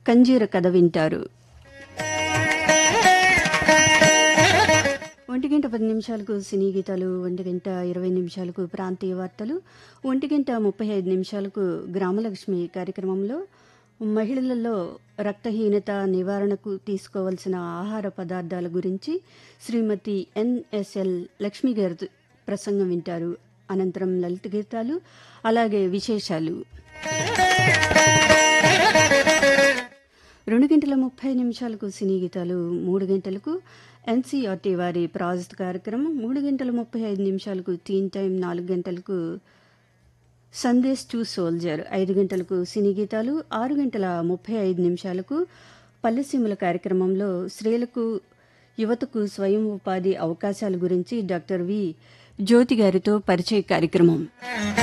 కంజీర కథ వింటారు ఒంటి గంట పది నిమిషాలకు సినీ గీతాలు ఒంటి గంట ఇరవై నిమిషాలకు ప్రాంతీయ వార్తలు ఒంటి గంట ముప్పై ఐదు నిమిషాలకు గ్రామలక్ష్మి కార్యక్రమంలో మహిళలలో రక్తహీనత నివారణకు తీసుకోవాల్సిన ఆహార పదార్థాల గురించి శ్రీమతి ఎన్ఎస్ఎల్ లక్ష్మి గారి ప్రసంగం వింటారు అనంతరం లలిత గీతాలు అలాగే విశేషాలు రెండు గంటల ముప్పై నిమిషాలకు సినీ గీతాలు మూడు గంటలకు ఎన్సీఆర్టీ వారి ప్రాజెక్ట్ కార్యక్రమం మూడు గంటల ముప్పై ఐదు నిమిషాలకు టీన్ టైం నాలుగు గంటలకు సందేశ్ టు సోల్జర్ ఐదు గంటలకు సినీ గీతాలు ఆరు గంటల ముప్పై ఐదు నిమిషాలకు పల్లెసీమల కార్యక్రమంలో స్త్రీలకు యువతకు స్వయం ఉపాధి అవకాశాల గురించి డాక్టర్ వి జ్యోతి గారితో పరిచయ కార్యక్రమం